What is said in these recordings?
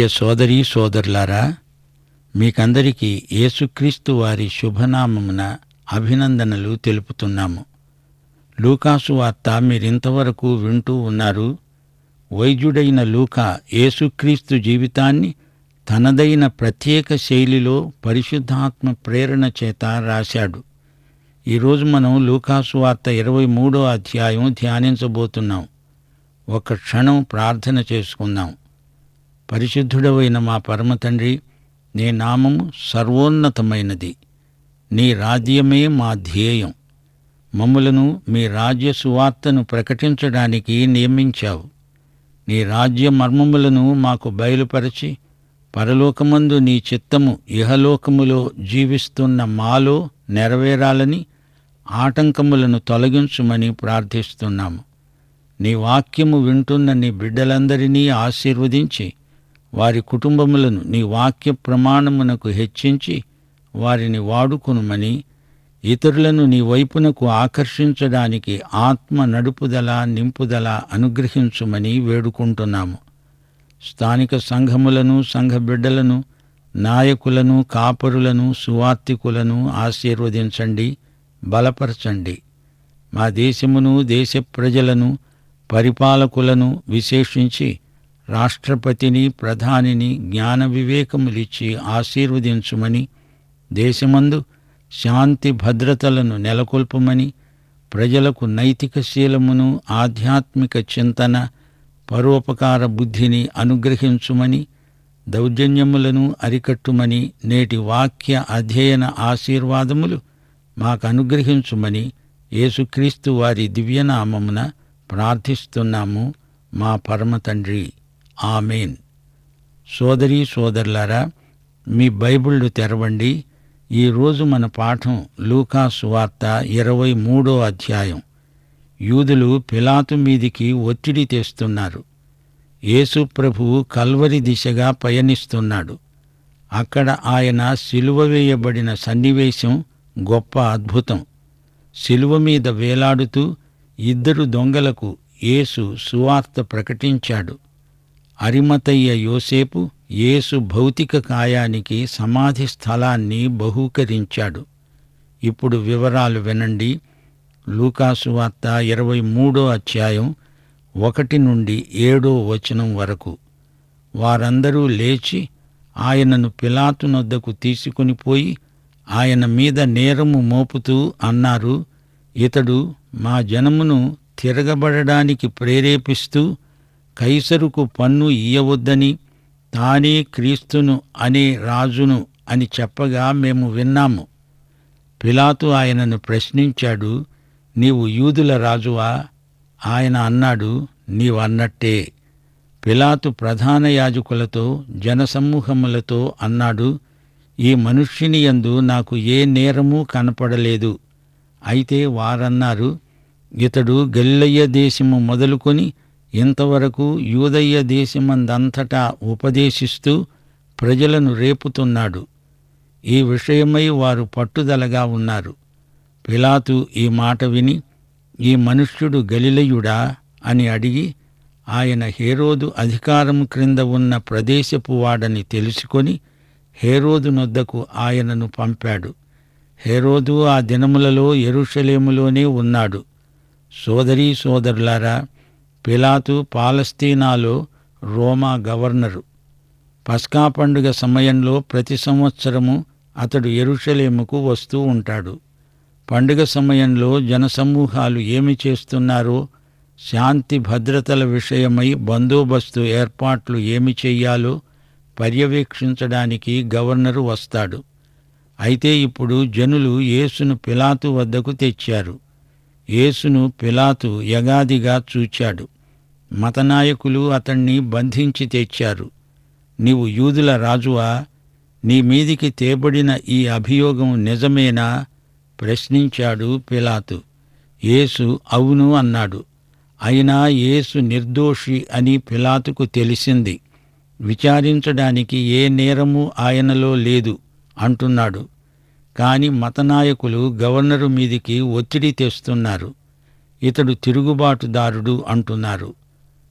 సోదరీ సోదరులారా మీకందరికీ యేసుక్రీస్తు వారి శుభనామమున అభినందనలు తెలుపుతున్నాము లూకాసు వార్త మీరింతవరకు వింటూ ఉన్నారు వైద్యుడైన లూకా యేసుక్రీస్తు జీవితాన్ని తనదైన ప్రత్యేక శైలిలో పరిశుద్ధాత్మ ప్రేరణ చేత రాశాడు ఈరోజు మనం లూకాసు వార్త ఇరవై మూడో అధ్యాయం ధ్యానించబోతున్నాం ఒక క్షణం ప్రార్థన చేసుకుందాం పరిశుద్ధుడవైన మా పరమ తండ్రి నీ నామము సర్వోన్నతమైనది నీ రాజ్యమే మా ధ్యేయం మమ్ములను మీ రాజ్య సువార్తను ప్రకటించడానికి నియమించావు నీ రాజ్య మర్మములను మాకు బయలుపరచి పరలోకమందు నీ చిత్తము ఇహలోకములో జీవిస్తున్న మాలో నెరవేరాలని ఆటంకములను తొలగించుమని ప్రార్థిస్తున్నాము నీ వాక్యము వింటున్న నీ బిడ్డలందరినీ ఆశీర్వదించి వారి కుటుంబములను నీ వాక్య ప్రమాణమునకు హెచ్చించి వారిని వాడుకొనుమని ఇతరులను నీ వైపునకు ఆకర్షించడానికి ఆత్మ నడుపుదల నింపుదల అనుగ్రహించుమని వేడుకుంటున్నాము స్థానిక సంఘములను సంఘ బిడ్డలను నాయకులను కాపరులను సువార్తికులను ఆశీర్వదించండి బలపరచండి మా దేశమును దేశ ప్రజలను పరిపాలకులను విశేషించి రాష్ట్రపతిని ప్రధానిని జ్ఞాన వివేకములిచ్చి ఆశీర్వదించుమని దేశమందు శాంతి భద్రతలను నెలకొల్పమని ప్రజలకు నైతిక శీలమును ఆధ్యాత్మిక చింతన పరోపకార బుద్ధిని అనుగ్రహించుమని దౌర్జన్యములను అరికట్టుమని నేటి వాక్య అధ్యయన ఆశీర్వాదములు మాకు అనుగ్రహించుమని యేసుక్రీస్తు వారి దివ్యనామమున ప్రార్థిస్తున్నాము మా పరమ తండ్రి ఆమెన్ సోదరీ సోదరులారా మీ బైబిళ్ళు తెరవండి ఈరోజు మన పాఠం లూకా సువార్త ఇరవై మూడో అధ్యాయం యూదులు పిలాతు మీదికి ఒత్తిడి తెస్తున్నారు యేసు ప్రభువు కల్వరి దిశగా పయనిస్తున్నాడు అక్కడ ఆయన సిలువ వేయబడిన సన్నివేశం గొప్ప అద్భుతం సిలువ మీద వేలాడుతూ ఇద్దరు దొంగలకు యేసు సువార్త ప్రకటించాడు అరిమతయ్య యోసేపు యేసు భౌతిక కాయానికి సమాధి స్థలాన్ని బహూకరించాడు ఇప్పుడు వివరాలు వినండి లూకాసు వార్త ఇరవై మూడో అధ్యాయం ఒకటి నుండి ఏడో వచనం వరకు వారందరూ లేచి ఆయనను పిలాతునొద్దకు తీసుకుని పోయి ఆయన మీద నేరము మోపుతూ అన్నారు ఇతడు మా జనమును తిరగబడడానికి ప్రేరేపిస్తూ కైసరుకు పన్ను ఇయ్యవద్దని తానే క్రీస్తును అనే రాజును అని చెప్పగా మేము విన్నాము పిలాతు ఆయనను ప్రశ్నించాడు నీవు యూదుల రాజువా ఆయన అన్నాడు నీవన్నట్టే పిలాతు ప్రధాన యాజకులతో జనసమూహములతో అన్నాడు ఈ మనుష్యుని యందు నాకు ఏ నేరము కనపడలేదు అయితే వారన్నారు ఇతడు గలిలయ్య దేశము మొదలుకొని ఇంతవరకు యూదయ్య దేశమందంతటా ఉపదేశిస్తూ ప్రజలను రేపుతున్నాడు ఈ విషయమై వారు పట్టుదలగా ఉన్నారు పిలాతు ఈ మాట విని ఈ మనుష్యుడు గలిలయుడా అని అడిగి ఆయన హేరోదు అధికారం క్రింద ఉన్న ప్రదేశపు వాడని తెలుసుకొని హేరోదు నొద్దకు ఆయనను పంపాడు హేరోదు ఆ దినములలో ఎరుషలేములోనే ఉన్నాడు సోదరీ సోదరులారా పిలాతు పాలస్తీనాలో రోమా గవర్నరు పస్కా పండుగ సమయంలో ప్రతి సంవత్సరము అతడు ఎరుషలేముకు వస్తూ ఉంటాడు పండుగ సమయంలో జనసమూహాలు ఏమి చేస్తున్నారో శాంతి భద్రతల విషయమై బందోబస్తు ఏర్పాట్లు ఏమి చెయ్యాలో పర్యవేక్షించడానికి గవర్నరు వస్తాడు అయితే ఇప్పుడు జనులు యేసును పిలాతు వద్దకు తెచ్చారు యేసును పిలాతు యగాదిగా చూచాడు మతనాయకులు అతణ్ణి బంధించి తెచ్చారు నీవు యూదుల రాజువా నీ మీదికి తేబడిన ఈ అభియోగం నిజమేనా ప్రశ్నించాడు పిలాతు యేసు అవును అన్నాడు అయినా యేసు నిర్దోషి అని పిలాతుకు తెలిసింది విచారించడానికి ఏ నేరము ఆయనలో లేదు అంటున్నాడు కాని మతనాయకులు గవర్నరు మీదికి ఒత్తిడి తెస్తున్నారు ఇతడు తిరుగుబాటుదారుడు అంటున్నారు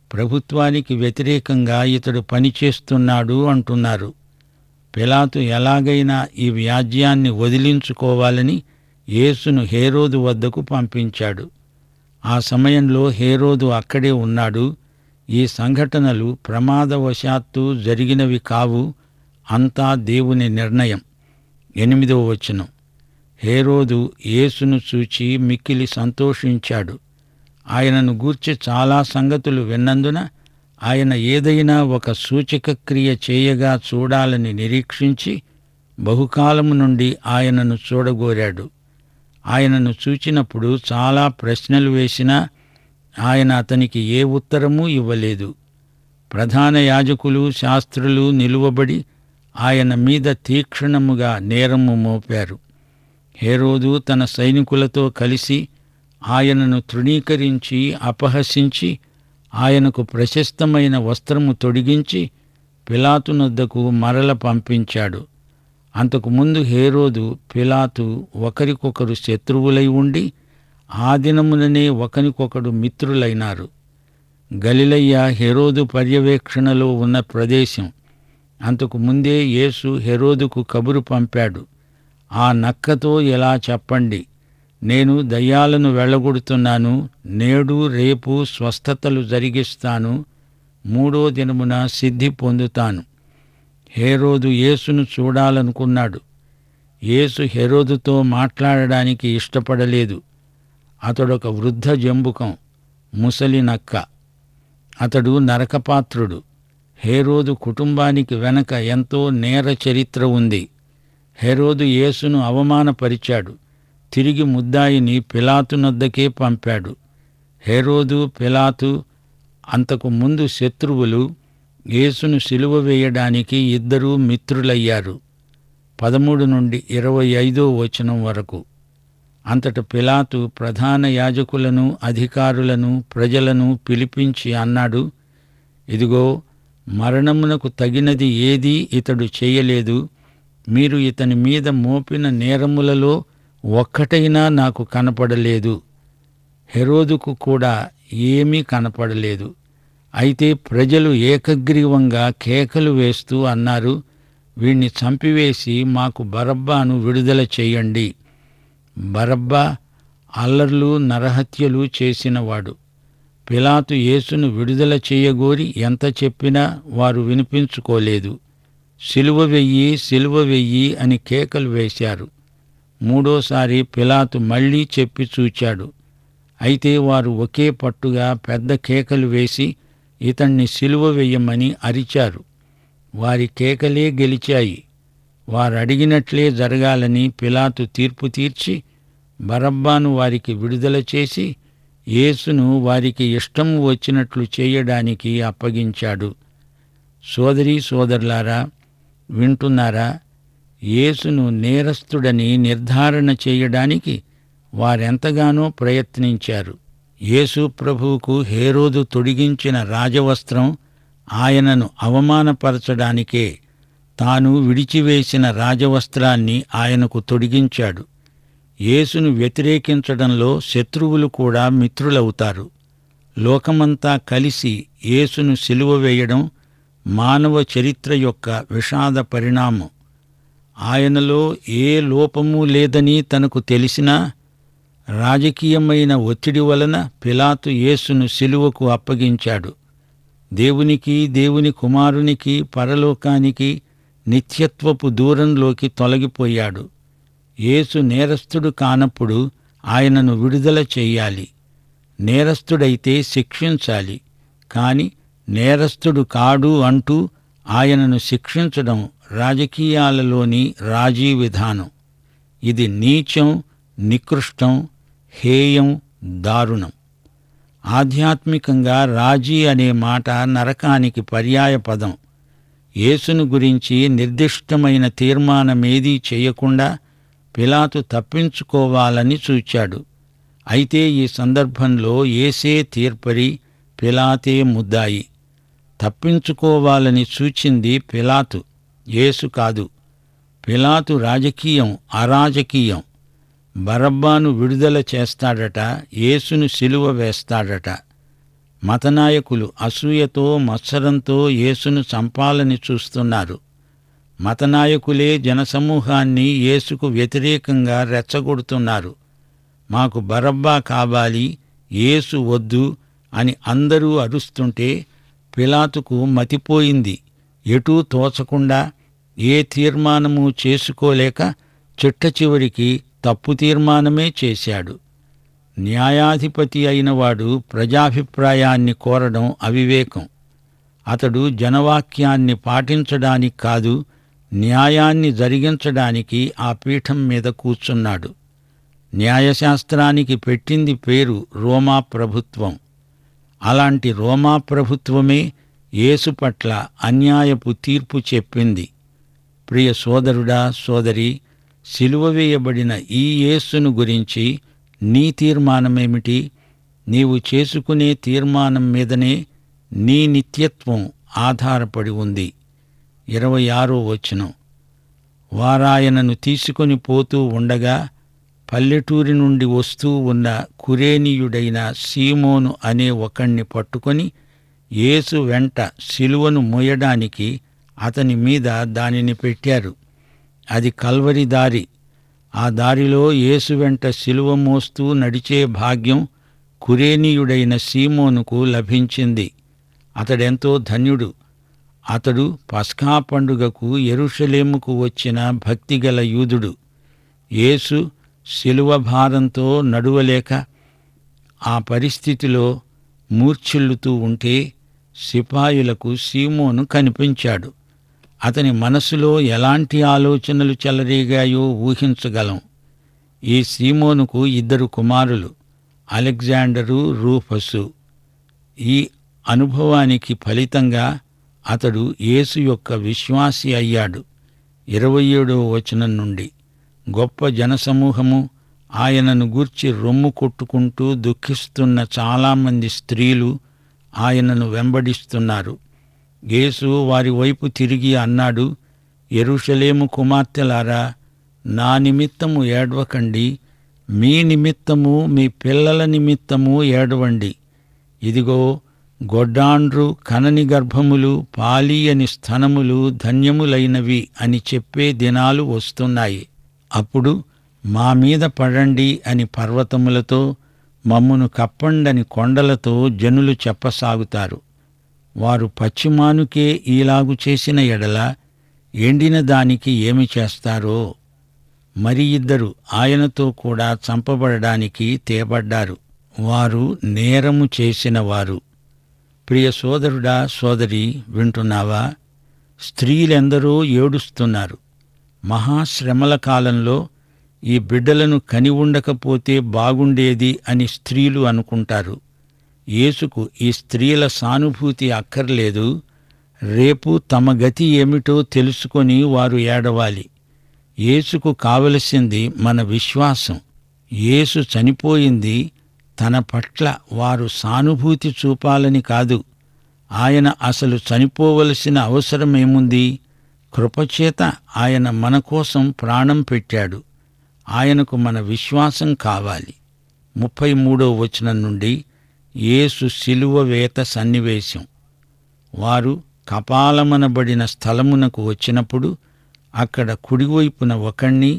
ప్రభుత్వానికి వ్యతిరేకంగా ఇతడు పనిచేస్తున్నాడు అంటున్నారు పిలాతు ఎలాగైనా ఈ వ్యాజ్యాన్ని వదిలించుకోవాలని యేసును హేరోదు వద్దకు పంపించాడు ఆ సమయంలో హేరోదు అక్కడే ఉన్నాడు ఈ సంఘటనలు ప్రమాదవశాత్తు జరిగినవి కావు అంతా దేవుని నిర్ణయం ఎనిమిదవ వచనం హేరోదు యేసును చూచి మిక్కిలి సంతోషించాడు ఆయనను గూర్చి చాలా సంగతులు విన్నందున ఆయన ఏదైనా ఒక సూచక క్రియ చేయగా చూడాలని నిరీక్షించి బహుకాలము నుండి ఆయనను చూడగోరాడు ఆయనను చూచినప్పుడు చాలా ప్రశ్నలు వేసినా ఆయన అతనికి ఏ ఉత్తరమూ ఇవ్వలేదు ప్రధాన యాజకులు శాస్త్రులు నిలువబడి ఆయన మీద తీక్షణముగా నేరము మోపారు హేరోదు తన సైనికులతో కలిసి ఆయనను తృణీకరించి అపహసించి ఆయనకు ప్రశస్తమైన వస్త్రము తొడిగించి పిలాతునొద్దకు మరల పంపించాడు అంతకు ముందు హేరోదు పిలాతు ఒకరికొకరు శత్రువులై ఉండి ఆ దినముననే ఒకరికొకడు మిత్రులైనారు గలిలయ్య హెరోదు పర్యవేక్షణలో ఉన్న ప్రదేశం అంతకు ముందే యేసు హెరోదుకు కబురు పంపాడు ఆ నక్కతో ఎలా చెప్పండి నేను దయ్యాలను వెళ్ళగొడుతున్నాను నేడు రేపు స్వస్థతలు జరిగిస్తాను మూడో దినమున సిద్ధి పొందుతాను హేరోదు యేసును చూడాలనుకున్నాడు యేసు హెరోదుతో మాట్లాడడానికి ఇష్టపడలేదు అతడొక వృద్ధ జంబుకం ముసలి నక్క అతడు నరకపాత్రుడు హేరోదు కుటుంబానికి వెనక ఎంతో నేర చరిత్ర ఉంది హెరోదు యేసును అవమానపరిచాడు తిరిగి ముద్దాయిని పిలాతునొద్దకే పంపాడు హెరోదు పిలాతు అంతకు ముందు శత్రువులు యేసును సిలువ వేయడానికి ఇద్దరూ మిత్రులయ్యారు పదమూడు నుండి ఇరవై ఐదో వచనం వరకు అంతట పిలాతు ప్రధాన యాజకులను అధికారులను ప్రజలను పిలిపించి అన్నాడు ఇదిగో మరణమునకు తగినది ఏదీ ఇతడు చేయలేదు మీరు ఇతని మీద మోపిన నేరములలో ఒక్కటైనా నాకు కనపడలేదు హెరోదుకు కూడా ఏమీ కనపడలేదు అయితే ప్రజలు ఏకగ్రీవంగా కేకలు వేస్తూ అన్నారు వీణ్ణి చంపివేసి మాకు బరబ్బాను విడుదల చెయ్యండి బరబ్బా అల్లర్లు నరహత్యలు చేసినవాడు పిలాతు యేసును విడుదల చేయగోరి ఎంత చెప్పినా వారు వినిపించుకోలేదు సిలువ వెయ్యి సిలువ వెయ్యి అని కేకలు వేశారు మూడోసారి పిలాతు మళ్ళీ చెప్పి చూచాడు అయితే వారు ఒకే పట్టుగా పెద్ద కేకలు వేసి ఇతన్ని సిలువ వెయ్యమని అరిచారు వారి కేకలే గెలిచాయి వారడిగినట్లే జరగాలని పిలాతు తీర్పు తీర్చి బరబ్బాను వారికి విడుదల చేసి యేసును వారికి ఇష్టం వచ్చినట్లు చేయడానికి అప్పగించాడు సోదరీ సోదరులారా వింటున్నారా యేసును నేరస్తుడని నిర్ధారణ చేయడానికి వారెంతగానో ప్రయత్నించారు యేసు ప్రభువుకు హేరోదు తొడిగించిన రాజవస్త్రం ఆయనను అవమానపరచడానికే తాను విడిచివేసిన రాజవస్త్రాన్ని ఆయనకు తొడిగించాడు యేసును వ్యతిరేకించడంలో శత్రువులు కూడా మిత్రులవుతారు లోకమంతా కలిసి యేసును సిలువ వేయడం మానవ చరిత్ర యొక్క విషాద పరిణామం ఆయనలో ఏ లోపము లేదని తనకు తెలిసినా రాజకీయమైన ఒత్తిడి వలన పిలాతు యేసును సిలువకు అప్పగించాడు దేవునికి దేవుని కుమారునికి పరలోకానికి నిత్యత్వపు దూరంలోకి తొలగిపోయాడు యేసు నేరస్తుడు కానప్పుడు ఆయనను విడుదల చెయ్యాలి నేరస్తుడైతే శిక్షించాలి కాని నేరస్తుడు కాడు అంటూ ఆయనను శిక్షించడం రాజకీయాలలోని రాజీ విధానం ఇది నీచం నికృష్టం హేయం దారుణం ఆధ్యాత్మికంగా రాజీ అనే మాట నరకానికి పర్యాయ పదం యేసును గురించి నిర్దిష్టమైన తీర్మానమేదీ చేయకుండా పిలాతు తప్పించుకోవాలని చూచాడు అయితే ఈ సందర్భంలో ఏసే తీర్పరి పిలాతే ముద్దాయి తప్పించుకోవాలని సూచింది పిలాతు యేసు కాదు పిలాతు రాజకీయం అరాజకీయం బరబ్బాను విడుదల చేస్తాడట యేసును సిలువ వేస్తాడట మతనాయకులు అసూయతో మత్సరంతో యేసును చంపాలని చూస్తున్నారు మతనాయకులే జనసమూహాన్ని యేసుకు వ్యతిరేకంగా రెచ్చగొడుతున్నారు మాకు బరబ్బా కావాలి యేసు వద్దు అని అందరూ అరుస్తుంటే పిలాతుకు మతిపోయింది ఎటూ తోచకుండా ఏ తీర్మానము చేసుకోలేక చిట్ట చివరికి తప్పు తీర్మానమే చేశాడు న్యాయాధిపతి అయినవాడు ప్రజాభిప్రాయాన్ని కోరడం అవివేకం అతడు జనవాక్యాన్ని పాటించడానికి కాదు న్యాయాన్ని జరిగించడానికి ఆ పీఠం మీద కూర్చున్నాడు న్యాయశాస్త్రానికి పెట్టింది పేరు రోమా ప్రభుత్వం అలాంటి రోమా ప్రభుత్వమే యేసు పట్ల అన్యాయపు తీర్పు చెప్పింది ప్రియ సోదరుడా సోదరి సిలువ వేయబడిన ఈ యేసును గురించి నీ తీర్మానమేమిటి నీవు చేసుకునే తీర్మానం మీదనే నీ నిత్యత్వం ఆధారపడి ఉంది ఇరవై ఆరో వచనం వారాయనను తీసుకొని పోతూ ఉండగా పల్లెటూరి నుండి వస్తూ ఉన్న కురేనీయుడైన సీమోను అనే ఒకణ్ణి పట్టుకొని యేసు వెంట శిలువను మోయడానికి అతని మీద దానిని పెట్టారు అది కల్వరి దారి ఆ దారిలో యేసు వెంట శిలువ మోస్తూ నడిచే భాగ్యం కురేనీయుడైన సీమోనుకు లభించింది అతడెంతో ధన్యుడు అతడు పస్కా పండుగకు ఎరుషలేముకు వచ్చిన భక్తిగల యూదుడు యేసు శిలువ భారంతో నడువలేక ఆ పరిస్థితిలో మూర్ఛిల్లుతూ ఉంటే సిపాయులకు సీమోను కనిపించాడు అతని మనసులో ఎలాంటి ఆలోచనలు చెలరేగాయో ఊహించగలం ఈ సీమోనుకు ఇద్దరు కుమారులు అలెగ్జాండరు రూఫసు ఈ అనుభవానికి ఫలితంగా అతడు యేసు యొక్క విశ్వాసి అయ్యాడు ఇరవై ఏడవ వచనం నుండి గొప్ప జనసమూహము ఆయనను గూర్చి రొమ్ము కొట్టుకుంటూ దుఃఖిస్తున్న చాలామంది స్త్రీలు ఆయనను వెంబడిస్తున్నారు యేసు వారి వైపు తిరిగి అన్నాడు ఎరుషలేము కుమార్తెలారా నా నిమిత్తము ఏడవకండి మీ నిమిత్తము మీ పిల్లల నిమిత్తము ఏడవండి ఇదిగో గొడ్డాండ్రు కనని గర్భములు పాలీయని స్థనములు ధన్యములైనవి అని చెప్పే దినాలు వస్తున్నాయి అప్పుడు మా మీద పడండి అని పర్వతములతో మమ్మును కప్పండని కొండలతో జనులు చెప్పసాగుతారు వారు పశ్చిమానుకే ఈలాగు చేసిన ఎడల ఎండిన దానికి ఏమి చేస్తారో మరి ఇద్దరు ఆయనతో కూడా చంపబడడానికి తేబడ్డారు వారు నేరము చేసిన వారు ప్రియ సోదరుడా సోదరి వింటున్నావా స్త్రీలెందరో ఏడుస్తున్నారు మహాశ్రమల కాలంలో ఈ బిడ్డలను కని ఉండకపోతే బాగుండేది అని స్త్రీలు అనుకుంటారు యేసుకు ఈ స్త్రీల సానుభూతి అక్కర్లేదు రేపు తమ గతి ఏమిటో తెలుసుకొని వారు ఏడవాలి యేసుకు కావలసింది మన విశ్వాసం యేసు చనిపోయింది తన పట్ల వారు సానుభూతి చూపాలని కాదు ఆయన అసలు చనిపోవలసిన అవసరమేముంది కృపచేత ఆయన మన కోసం ప్రాణం పెట్టాడు ఆయనకు మన విశ్వాసం కావాలి ముప్పై మూడో వచనం నుండి యేసు శిలువ వేత సన్నివేశం వారు కపాలమనబడిన స్థలమునకు వచ్చినప్పుడు అక్కడ కుడివైపున ఒకణ్ణి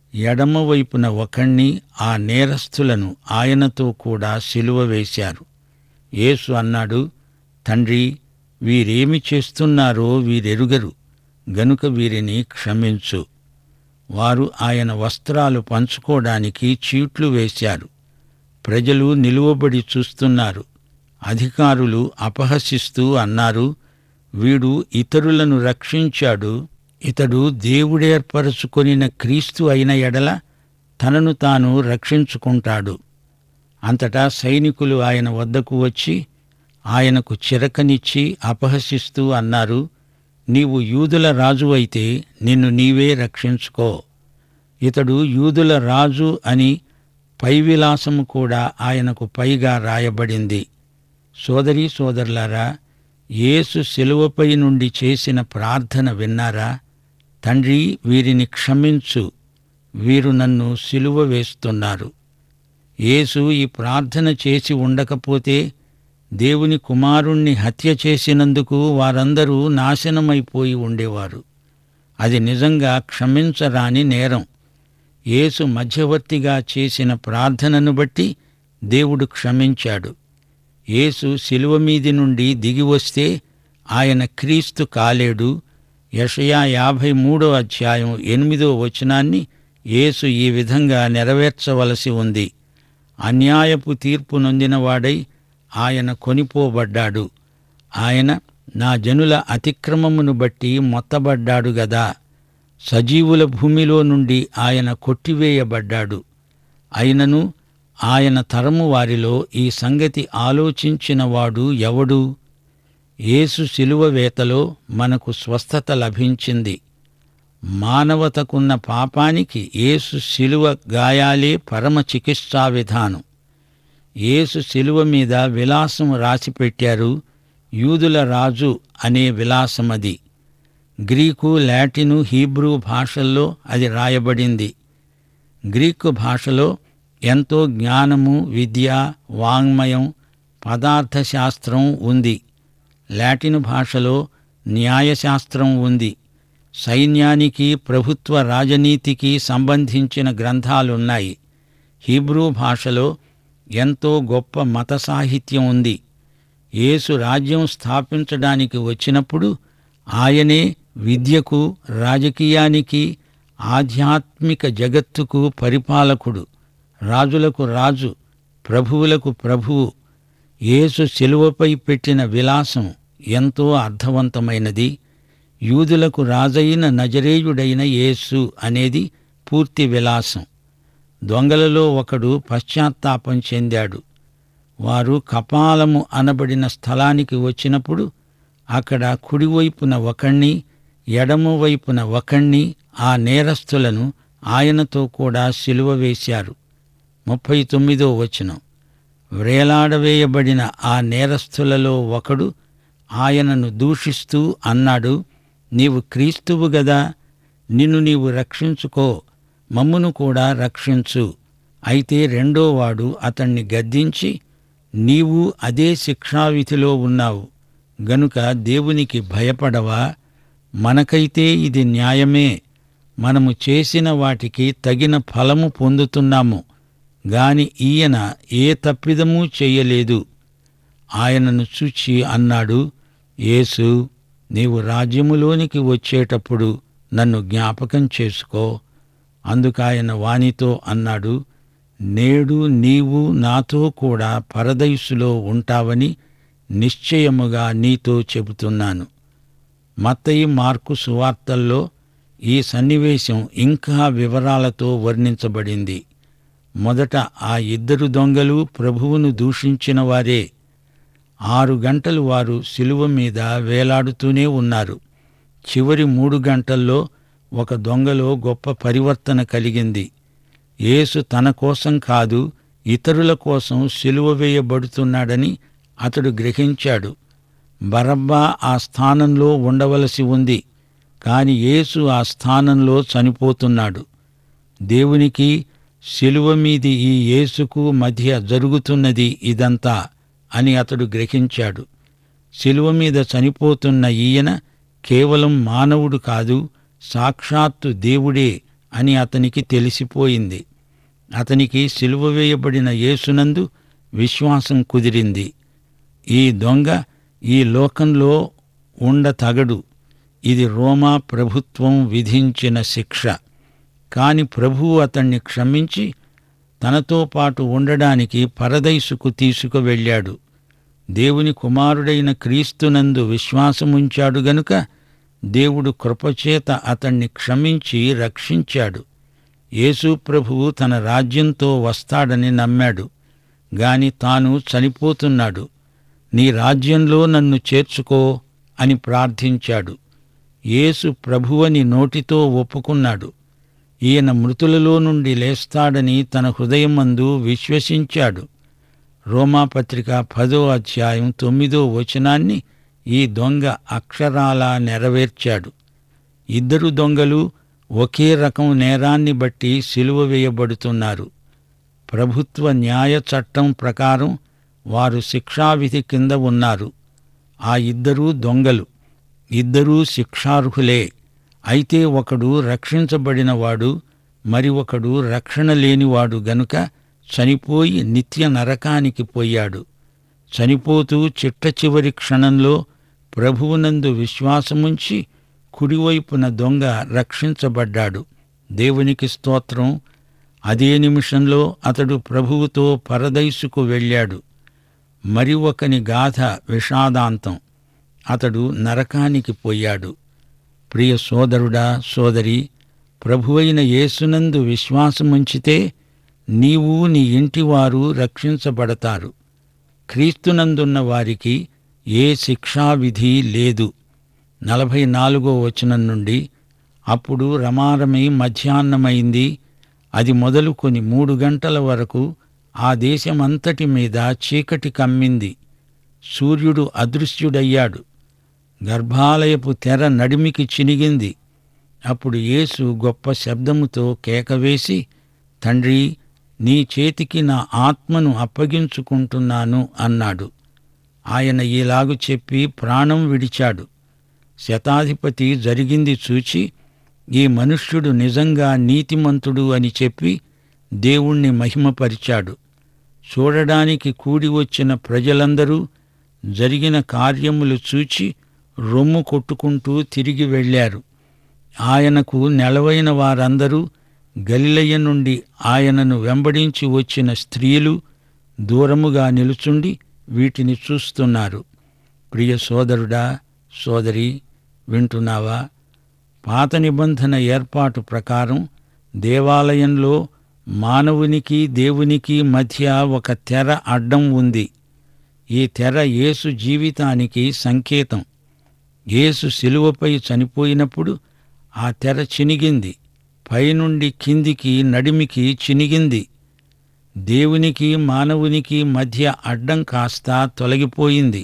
ఎడమవైపున ఒకణ్ణి ఆ నేరస్థులను ఆయనతో కూడా సిలువ వేశారు యేసు అన్నాడు తండ్రి వీరేమి చేస్తున్నారో వీరెరుగరు గనుక వీరిని క్షమించు వారు ఆయన వస్త్రాలు పంచుకోవడానికి చీట్లు వేశారు ప్రజలు నిలువబడి చూస్తున్నారు అధికారులు అపహసిస్తూ అన్నారు వీడు ఇతరులను రక్షించాడు ఇతడు దేవుడేర్పరచుకొనిన క్రీస్తు అయిన ఎడల తనను తాను రక్షించుకుంటాడు అంతటా సైనికులు ఆయన వద్దకు వచ్చి ఆయనకు చిరకనిచ్చి అపహసిస్తూ అన్నారు నీవు యూదుల రాజు అయితే నిన్ను నీవే రక్షించుకో ఇతడు యూదుల రాజు అని పైవిలాసము కూడా ఆయనకు పైగా రాయబడింది సోదరీ సోదరులారా యేసు శిలువపై నుండి చేసిన ప్రార్థన విన్నారా తండ్రి వీరిని క్షమించు వీరు నన్ను సిలువ వేస్తున్నారు యేసు ఈ ప్రార్థన చేసి ఉండకపోతే దేవుని కుమారుణ్ణి హత్య చేసినందుకు వారందరూ నాశనమైపోయి ఉండేవారు అది నిజంగా క్షమించరాని నేరం యేసు మధ్యవర్తిగా చేసిన ప్రార్థనను బట్టి దేవుడు క్షమించాడు యేసు శిలువ మీది నుండి దిగి వస్తే ఆయన క్రీస్తు కాలేడు యషయా యాభై మూడో అధ్యాయం ఎనిమిదో వచనాన్ని యేసు ఈ విధంగా నెరవేర్చవలసి ఉంది అన్యాయపు తీర్పు నొందినవాడై ఆయన కొనిపోబడ్డాడు ఆయన నా జనుల అతిక్రమమును బట్టి మొత్తబడ్డాడు గదా సజీవుల భూమిలో నుండి ఆయన కొట్టివేయబడ్డాడు అయినను ఆయన తరము వారిలో ఈ సంగతి ఆలోచించినవాడు ఎవడు యేసు శిలువ వేతలో మనకు స్వస్థత లభించింది మానవతకున్న పాపానికి యేసు శిలువ గాయాలే పరమ చికిత్సా విధానం యేసు శిలువ మీద విలాసం రాసిపెట్టారు యూదుల రాజు అనే విలాసమది గ్రీకు లాటిను హీబ్రూ భాషల్లో అది రాయబడింది గ్రీకు భాషలో ఎంతో జ్ఞానము విద్య వాంగ్మయం పదార్థశాస్త్రం ఉంది లాటిన్ భాషలో న్యాయశాస్త్రం ఉంది సైన్యానికి ప్రభుత్వ రాజనీతికి సంబంధించిన గ్రంథాలున్నాయి హీబ్రూ భాషలో ఎంతో గొప్ప మత సాహిత్యం ఉంది యేసు రాజ్యం స్థాపించడానికి వచ్చినప్పుడు ఆయనే విద్యకు రాజకీయానికి ఆధ్యాత్మిక జగత్తుకు పరిపాలకుడు రాజులకు రాజు ప్రభువులకు ప్రభువు యేసు శిలువపై పెట్టిన విలాసం ఎంతో అర్థవంతమైనది యూదులకు రాజైన నజరేయుడైన యేసు అనేది పూర్తి విలాసం దొంగలలో ఒకడు పశ్చాత్తాపం చెందాడు వారు కపాలము అనబడిన స్థలానికి వచ్చినప్పుడు అక్కడ కుడివైపున ఒకణ్ణి ఎడమవైపున ఒకణ్ణి ఆ నేరస్తులను ఆయనతో కూడా సిలువ వేశారు ముప్పై తొమ్మిదో వచనం వ్రేలాడవేయబడిన ఆ నేరస్తులలో ఒకడు ఆయనను దూషిస్తూ అన్నాడు నీవు క్రీస్తువు గదా నిన్ను నీవు రక్షించుకో మమ్మును కూడా రక్షించు అయితే రెండోవాడు అతణ్ణి గద్దించి నీవు అదే శిక్షావిధిలో ఉన్నావు గనుక దేవునికి భయపడవా మనకైతే ఇది న్యాయమే మనము చేసిన వాటికి తగిన ఫలము పొందుతున్నాము గాని ఈయన ఏ తప్పిదమూ చెయ్యలేదు ఆయనను చూచి అన్నాడు యేసు నీవు రాజ్యములోనికి వచ్చేటప్పుడు నన్ను జ్ఞాపకం చేసుకో అందుకాయన వానితో అన్నాడు నేడు నీవు నాతో కూడా పరదైసులో ఉంటావని నిశ్చయముగా నీతో చెబుతున్నాను మత్తయి మార్కు సువార్తల్లో ఈ సన్నివేశం ఇంకా వివరాలతో వర్ణించబడింది మొదట ఆ ఇద్దరు దొంగలు ప్రభువును దూషించిన వారే ఆరు గంటలు వారు శిలువ మీద వేలాడుతూనే ఉన్నారు చివరి మూడు గంటల్లో ఒక దొంగలో గొప్ప పరివర్తన కలిగింది యేసు తన కోసం కాదు ఇతరుల కోసం సిలువ వేయబడుతున్నాడని అతడు గ్రహించాడు బరబ్బా ఆ స్థానంలో ఉండవలసి ఉంది కాని యేసు ఆ స్థానంలో చనిపోతున్నాడు దేవునికి శిలువ మీది ఈ యేసుకు మధ్య జరుగుతున్నది ఇదంతా అని అతడు గ్రహించాడు శిలువ మీద చనిపోతున్న ఈయన కేవలం మానవుడు కాదు సాక్షాత్తు దేవుడే అని అతనికి తెలిసిపోయింది అతనికి సిలువ వేయబడిన యేసునందు విశ్వాసం కుదిరింది ఈ దొంగ ఈ లోకంలో ఉండతగడు ఇది రోమా ప్రభుత్వం విధించిన శిక్ష కాని ప్రభువు అతణ్ణి క్షమించి తనతో పాటు ఉండడానికి పరదైసుకు తీసుకువెళ్ళాడు దేవుని కుమారుడైన క్రీస్తునందు విశ్వాసముంచాడు గనుక దేవుడు కృపచేత అతణ్ణి క్షమించి రక్షించాడు యేసు ప్రభువు తన రాజ్యంతో వస్తాడని నమ్మాడు గాని తాను చనిపోతున్నాడు నీ రాజ్యంలో నన్ను చేర్చుకో అని ప్రార్థించాడు యేసు ప్రభువని నోటితో ఒప్పుకున్నాడు ఈయన మృతులలో నుండి లేస్తాడని తన హృదయమందు విశ్వసించాడు రోమాపత్రిక పదో అధ్యాయం తొమ్మిదో వచనాన్ని ఈ దొంగ అక్షరాలా నెరవేర్చాడు ఇద్దరు దొంగలు ఒకే రకం నేరాన్ని బట్టి సిలువ వేయబడుతున్నారు ప్రభుత్వ న్యాయ చట్టం ప్రకారం వారు శిక్షావిధి కింద ఉన్నారు ఆ ఇద్దరూ దొంగలు ఇద్దరూ శిక్షార్హులే అయితే ఒకడు రక్షించబడినవాడు మరి ఒకడు రక్షణ లేనివాడు గనుక చనిపోయి నిత్య నరకానికి పోయాడు చనిపోతూ చిట్ట చివరి క్షణంలో ప్రభువునందు విశ్వాసముంచి కుడివైపున దొంగ రక్షించబడ్డాడు దేవునికి స్తోత్రం అదే నిమిషంలో అతడు ప్రభువుతో పరదైసుకు వెళ్ళాడు మరి ఒకని గాథ విషాదాంతం అతడు నరకానికి పోయాడు ప్రియ సోదరుడా సోదరి ప్రభువైన యేసునందు విశ్వాసముంచితే నీవు నీ ఇంటివారు రక్షించబడతారు క్రీస్తునందున్న వారికి ఏ శిక్షావిధి లేదు నలభై నాలుగో వచనం నుండి అప్పుడు రమారమై మధ్యాహ్నమైంది అది మొదలుకొని మూడు గంటల వరకు ఆ దేశమంతటి మీద చీకటి కమ్మింది సూర్యుడు అదృశ్యుడయ్యాడు గర్భాలయపు తెర నడిమికి చినిగింది అప్పుడు యేసు గొప్ప శబ్దముతో కేకవేసి తండ్రి నీ చేతికి నా ఆత్మను అప్పగించుకుంటున్నాను అన్నాడు ఆయన ఈలాగు చెప్పి ప్రాణం విడిచాడు శతాధిపతి జరిగింది చూచి ఈ మనుష్యుడు నిజంగా నీతిమంతుడు అని చెప్పి దేవుణ్ణి మహిమపరిచాడు చూడడానికి కూడి వచ్చిన ప్రజలందరూ జరిగిన కార్యములు చూచి రొమ్ము కొట్టుకుంటూ తిరిగి వెళ్ళారు ఆయనకు నెలవైన వారందరూ గలిలయ నుండి ఆయనను వెంబడించి వచ్చిన స్త్రీలు దూరముగా నిలుచుండి వీటిని చూస్తున్నారు ప్రియ సోదరుడా సోదరి వింటున్నావా పాత నిబంధన ఏర్పాటు ప్రకారం దేవాలయంలో మానవునికి దేవునికి మధ్య ఒక తెర అడ్డం ఉంది ఈ తెర యేసు జీవితానికి సంకేతం యేసు శిలువపై చనిపోయినప్పుడు ఆ తెర చినిగింది పైనుండి కిందికి నడిమికి చినిగింది దేవునికి మానవునికి మధ్య అడ్డం కాస్త తొలగిపోయింది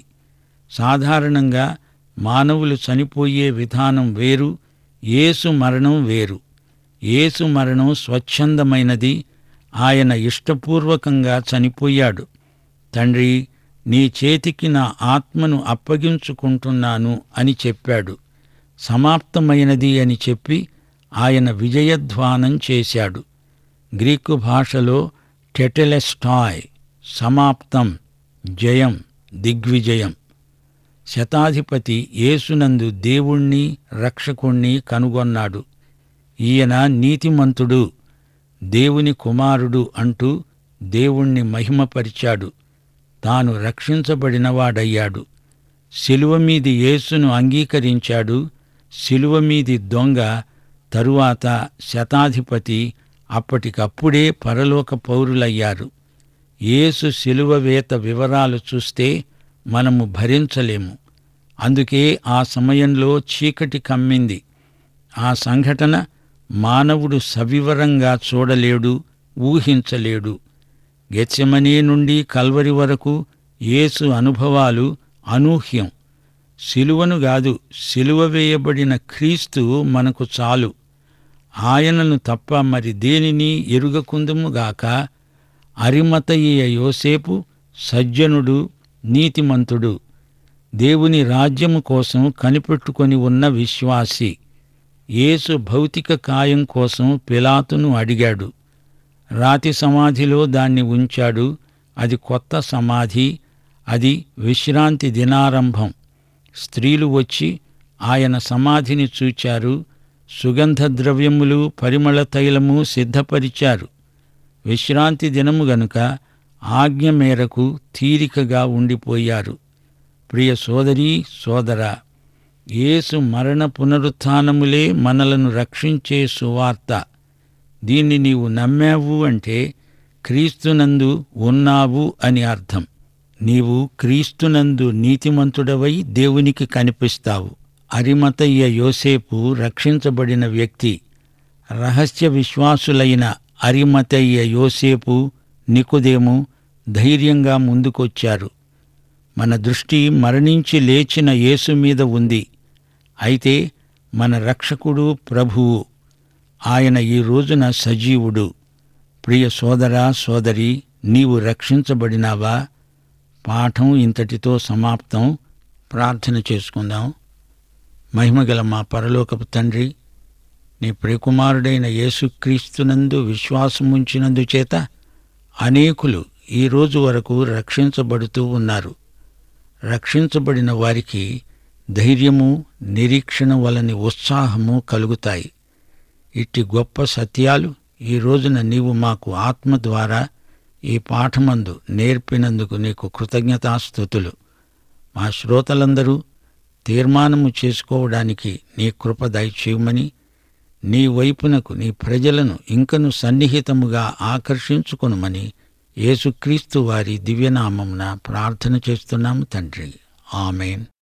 సాధారణంగా మానవులు చనిపోయే విధానం వేరు యేసు మరణం వేరు యేసు మరణం స్వచ్ఛందమైనది ఆయన ఇష్టపూర్వకంగా చనిపోయాడు తండ్రి నీ చేతికి నా ఆత్మను అప్పగించుకుంటున్నాను అని చెప్పాడు సమాప్తమైనది అని చెప్పి ఆయన విజయధ్వానం చేశాడు గ్రీకు భాషలో టెటెలెస్టాయ్ సమాప్తం జయం దిగ్విజయం శతాధిపతి యేసునందు దేవుణ్ణి రక్షకుణ్ణి కనుగొన్నాడు ఈయన నీతిమంతుడు దేవుని కుమారుడు అంటూ దేవుణ్ణి మహిమపరిచాడు తాను రక్షించబడినవాడయ్యాడు శిలువ మీది యేసును అంగీకరించాడు శిలువ మీది దొంగ తరువాత శతాధిపతి అప్పటికప్పుడే పరలోక పౌరులయ్యారు యేసు శిలువ వేత వివరాలు చూస్తే మనము భరించలేము అందుకే ఆ సమయంలో చీకటి కమ్మింది ఆ సంఘటన మానవుడు సవివరంగా చూడలేడు ఊహించలేడు గెత్సెమనీ నుండి కల్వరి వరకు యేసు అనుభవాలు అనూహ్యం సిలువను గాదు సిలువ వేయబడిన క్రీస్తు మనకు చాలు ఆయనను తప్ప మరి దేనిని ఎరుగకుందుముగాక అరిమతయ్య యోసేపు సజ్జనుడు నీతిమంతుడు దేవుని రాజ్యము కోసం కనిపెట్టుకొని ఉన్న విశ్వాసి యేసు భౌతిక కాయం కోసం పిలాతును అడిగాడు రాతి సమాధిలో దాన్ని ఉంచాడు అది కొత్త సమాధి అది విశ్రాంతి దినారంభం స్త్రీలు వచ్చి ఆయన సమాధిని చూచారు సుగంధ ద్రవ్యములు పరిమళ తైలము సిద్ధపరిచారు విశ్రాంతి దినము గనుక ఆజ్ఞ మేరకు తీరికగా ఉండిపోయారు ప్రియ సోదరీ సోదరా యేసు మరణ పునరుత్థానములే మనలను రక్షించే సువార్త దీన్ని నీవు నమ్మావు అంటే క్రీస్తునందు ఉన్నావు అని అర్థం నీవు క్రీస్తునందు నీతిమంతుడవై దేవునికి కనిపిస్తావు అరిమతయ్య యోసేపు రక్షించబడిన వ్యక్తి రహస్య విశ్వాసులైన అరిమతయ్య యోసేపు నికుదేము ధైర్యంగా ముందుకొచ్చారు మన దృష్టి మరణించి లేచిన యేసు మీద ఉంది అయితే మన రక్షకుడు ప్రభువు ఆయన ఈ రోజున సజీవుడు ప్రియ సోదరా సోదరి నీవు రక్షించబడినావా పాఠం ఇంతటితో సమాప్తం ప్రార్థన చేసుకుందాం మహిమగల మా పరలోకపు తండ్రి నీ ప్రియకుమారుడైన యేసుక్రీస్తునందు విశ్వాసముంచినందు చేత అనేకులు ఈ రోజు వరకు రక్షించబడుతూ ఉన్నారు రక్షించబడిన వారికి ధైర్యము నిరీక్షణ వలని ఉత్సాహము కలుగుతాయి ఇట్టి గొప్ప సత్యాలు ఈ రోజున నీవు మాకు ఆత్మ ద్వారా ఈ పాఠమందు నేర్పినందుకు నీకు కృతజ్ఞతాస్థుతులు మా శ్రోతలందరూ తీర్మానము చేసుకోవడానికి నీ కృప దయచేయమని నీ వైపునకు నీ ప్రజలను ఇంకను సన్నిహితముగా ఆకర్షించుకొనుమని యేసుక్రీస్తు వారి దివ్యనామమున ప్రార్థన చేస్తున్నాము తండ్రి ఆమెన్